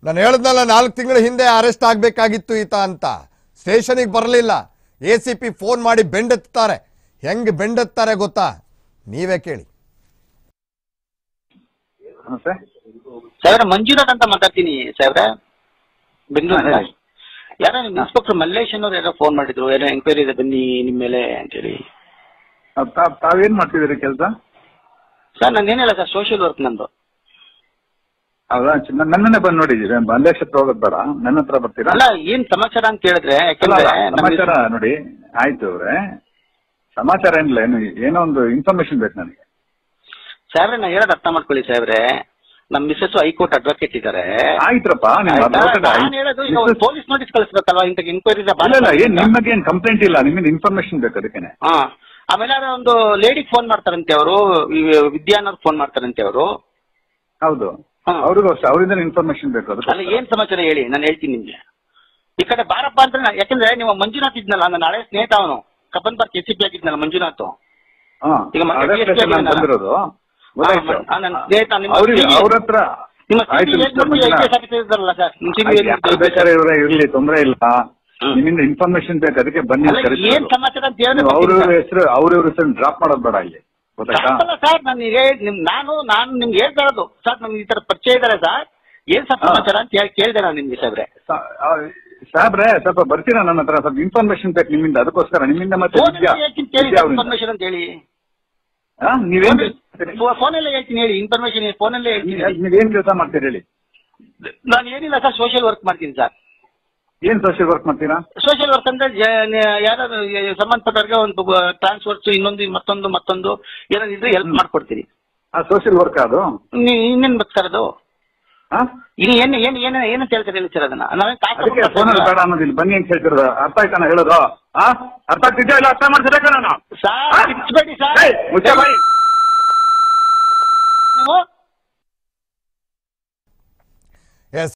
ನಾನು ಹೇಳ್ದಲ್ಲ ನಾಲ್ಕು ತಿಂಗಳ ಹಿಂದೆ ಅರೆಸ್ಟ್ ಆಗಬೇಕಾಗಿತ್ತು ಈತ ಅಂತ ಸ್ಟೇಷನಿಗೆ ಬರಲಿಲ್ಲ ಎ ಸಿ ಪಿ ಫೋನ್ ಮಾಡಿ ಬೆಂಡೆತ್ತಾರೆ ಹೆಂಗೆ ಬೆಂಡೆತ್ತಾರೆ ಗೊತ್ತಾ ನೀವೇ ಕೇಳಿ ಹಾಂ ಸರ್ ಸಾಹೇಬ್ರೆ ಮಂಜುನಾಥ್ ಅಂತ ಮಾತಾಡ್ತೀನಿ ಸಾಹೇಬ್ರೆ ಬೆಂಗಳೂರು ಹಾ, ಹೇಳಿ. ಯಾರೋ ನಿಮ್ ಇನ್ಸ್ಪೆಕ್ಟರ್ ಮಲ್ಲೇಶ್ ಅನ್ನೋರು ಯಾರೋ ಫೋನ್ ಮಾಡಿದ್ರು ಏನೋ ಎಂಕ್ವೈರಿ ಇದೆ ಬನ್ನಿ ನಿಮ್ಮ ಮೇಲೆ ಅಂತೇಳಿ ತಾವ್- ತಾವೇನ್ ಮಾಡ್ತಿದ್ದೀರಿ ಕೆಲಸ ಸರ್ ನಾನು ಏನಿಲ್ಲ ಸರ್ ಸೋಷಿಯಲ್ ವರ್ಕ್ ನಂದು ಹೌದಾ ಚ- ನನ್- ನನ್ನನ್ನೇ ಬಂದು ನೋಡಿದ್ದೀರಿ ಮಲ್ಲೇಶ್ ಹತ್ರ ಹೋಗೋದ್ ಬೇಡ ನನ್ನ ಹತ್ರ ಬರ್ತೀರಾ ಅಲ್ಲ ಏನ್ ಸಮಾಚಾರ ಅಂತ ಕೇಳಿದ್ರೆ ಅಲ್ಲ, ಯಾಕಂದ್ರೆ ಅಲ್ಲ, ನಮ್ಮ ಸಮಾಚಾರ ನೋಡಿ ಆಯ್ತು ಅವ್ರೆ ಸಮಾಚಾರ ಏನಿಲ್ಲ ಏನು ಏನೋ ಒಂದು ಇನ್ಫಾರ್ಮೇಶನ್ ಬೇಕು ನನಗೆ ಸಾಹೇಬ್ರೆ ನಾ ಹೇಳೋದು ಅರ್ಥ ಮಾಡ್ಕೊಳ್ಳಿ ಸಾಹೇಬ್ರೆ ನಮ್ಮ ಮಿಸ್ಸಸ್ ಹೈಕೋರ್ಟ್ ಅಡ್ವೊಕೇಟ್ ಇದ್ದಾರೆ ಆಯ್ತ್ರಪ್ಪ ನಿಮ್ಮ advocate ಆಯ್ತು. ನಾನು ಹೇಳೋದು ಈಗ ಒಂದು ಪೊಲೀಸ್ ನೋಟಿಸ್ ಕಳಿಸ್ಬೇಕಲ್ವಾ ಇಂತ ಎಂಕ್ವೈರಿ ಇಲ್ಲ ಇಲ್ಲ ಏನ್ ನಿಮಗೆ ಏನ್ ಕಂಪ್ಲೇಂಟ್ ಇಲ್ಲ ನಿಮ್ಮಿಂದ ಇನ್ಫಾರ್ಮೇಶನ್ ಬೇಕು ಅದಕ್ಕೇನೆ ಹಾ ಆಮೇಲೆ ಯಾರೋ ಒಂದು ಲೇಡಿಗೆ ಫೋನ್ ಮಾಡ್ತಾರಂತೆ ಅವರು ವಿದ್ಯಾನವ್ರು ಫೋನ್ ಮಾಡ್ತಾರಂತೆ ಅವರು ಹೌದು ಹಾ. ಅವ್ರಿಗೂ ಅಷ್ಟೇ ಅವರಿಂದ ಇನ್ಫಾರ್ಮೇಶನ್ ಬೇಕು ಅಲ್ಲ ಅದಕ್ಕೆ ಏನ್ ಸಮಾಚಾರ ಹೇಳಿ ನಾನು ಹೇಳ್ತೀನಿ ನಿಮ್ಗೆ ಈ ಕಡೆ ಬಾರಪ್ಪ ಅಂತ ನಾ- ಯಾಕಂದ್ರೆ ನೀವು ಮಂಜುನಾಥ್ ಇದ್ನಲ್ಲ ನನ್ನ ಹಳೆ ಸ್ನೇಹಿತ ಅವನು Cubbon park S C P ಆಗಿದ್ನಲ್ಲ ಮಂಜುನಾಥ್ ಹಾ ಈಗ ಮತ್ತೆ ಅದೇ DSP place ನಾನು ಆಗಿದ್ದಾನಲ್ಲ? ಬಂದಿರೋದು ಗೊತ್ತಾಯ್ತು ಹಾ, ನನ್ನ ಸ್ನೇಹಿತ ನಿಮ್ಮ ಅವ್ರಿಗೆ CV ಅವ್ರ ಹತ್ರ ನಿಮ್ಮ ಆಯ್ತು ಮಿಸ್ಟರ್ ಮಂಜುನಾಥ್ ಇದ್ದಾರಲ್ಲ ಸರ್ ನಿಮ್ಮ CV ಆಯ್ತು, ಎಲ್ಲಿ ಯಾರು ಬೇಕಾದ್ರೆ ಇವ್ರೆ ಇರ್ಲಿ ತೊಂದ್ರೆ ಇಲ್ಲ ಹ್ಮ್. ನಿಮ್ಮಿಂದ ಇನ್ಫಾರ್ಮೇಶನ್ ಬೇಕು ಅದಕ್ಕೆ ಬನ್ನಿ ಅಲ್ಲ, ಕರೆಸ್ಬೋದು. ಏನ್ ಸಮಾಚಾರ ಅಂತ ಹೇಳಿದ್ರೆ ನೀವು ಅವ್ರ ಬರ್ತೀನಿ ಇವ್ರ ಹೆಸರು ಅವ್ರ ಇವ್ರ ಹೆಸರು ಡ್ರಾಪ್ ಮಾಡೋದು ಬೇಡ ಇಲ್ಲಿ ಗೊತ್ತಾಯ್ತಾ ತಪ್ಪಲ್ಲ ಸರ್ ನಾನು ಈಗ ನಿಮ್ ನಾನು ನಾನು ನಿಮ್ಗೆ ಹೇಳ್ತಾ ಇರೋದು ಸರ್ ನಮ್ಗೆ ಈ ತರ ಪರಿಚಯ ಇದ್ದಾರೆ ಸರ್ ಏನ್ ಸರ್ ಹಾ. ಸಮಾಚಾರ ಅಂತ ಹೇಳಿ ಕೇಳಿದೆ ನಾನು ನಿಮ್ಗೆ ಸಾಬ್ರೆ ಸ- ಆ, ಸಾಬ್ರೆ ಸ್ವಲ್ಪ ಬರ್ತೀರಾ ನನ್ನ ಹತ್ರ ಸ್ವಲ್ಪ ಇನ್ಫಾರ್ಮೇಶನ್ ಬೇಕು ನಿಮ್ಮಿಂದ ಅದಕ್ಕೋಸ್ಕರ ನಿಮ್ಮಿಂದ ಮತ್ತೆ ವಿದ್ಯಾ ಹೇಳ್ತೀನಿ ಕೇಳಿ ವಿದ್ಯಾ ಅವ್ರಿಂದ. ಇನ್ಫಾರ್ಮೇಶನ್ ಅಂತ ಹೇಳಿ ಹಾ? ನೀವೇನ್ ಫೋನಲ್ಲೇ ಹೇಳ್ತೀನಿ ಹೇಳಿ ಇನ್ಫಾರ್ಮೇಶನ್ ಫೋನಲ್ಲೇ ಹೇಳ್ತೀನಿ ನೀವ್- ನೀವೇನ್ ಕೆಲಸ ಮಾಡ್ತೀರಿ ಹೇಳಿ ನಾನು ಏನಿಲ್ಲ ಸರ್ ಸೋಷಿಯಲ್ ವರ್ಕ್ ಮಾಡ್ತೀನಿ ಸರ್ ಏನ್ ಸೋಷಿಯಲ್ ವರ್ಕ್ ಮಾಡ್ತೀರಾ ಸೋಷಿಯಲ್ ವರ್ಕ್ ಅಂದ್ರೆ ಯಾರು ಸಂಬಂಧಪಟ್ಟವ್ರಿಗೆ ಒಂದು ಟ್ರಾನ್ಸ್ಫರ್ಸ್ ಇನ್ನೊಂದು ಮತ್ತೊಂದು ಮತ್ತೊಂದು ಏನಾದ್ರು ಇದ್ರೆ ಹೆಲ್ಪ್ ಮಾಡ್ಕೊಡ್ತೀನಿ ಆ ಸೋಷಿಯಲ್ ವರ್ಕ್ ಅದು ನೀ ಇನ್ನೇನ್ ಬೇಕು ಸರ್ ಅದು ಹಾ? ಇನ್ನು ಏನು ಏನು ಏನು ಏನಂತ ಹೇಳ್ತಾರೆ ಹೇಳಿ ಸರ್ ಅದನ್ನ ನಾವೇನ್ ಕಾಸು ಅದಕ್ಕೆ ಕೊಡ್ತಾ ಫೋನಲ್ಲಿ ಇಲ್ಲ. ಬೇಡ ಅನ್ನೋದಿಲ್ಲ ಬನ್ನಿ ಅಂತ ಹೇಳ್ತಿರೋದು ಅರ್ಥ ಆಯ್ತಾ ನಾನು ಹೇಳೋದು ಆ ಅರ್ಥ ಆಗ್ತಿದ್ಯಾ ಇಲ್ಲ ಅರ್ಥ ಮಾಡ್ತಿದ್ದೆ ನಾನು ಸರ್ ಕಿಚ್ಬೇಡಿ ಸರ್ ಏಯ್, ಮುಚ್ಚ ಬಾಯಿ. ನೀವು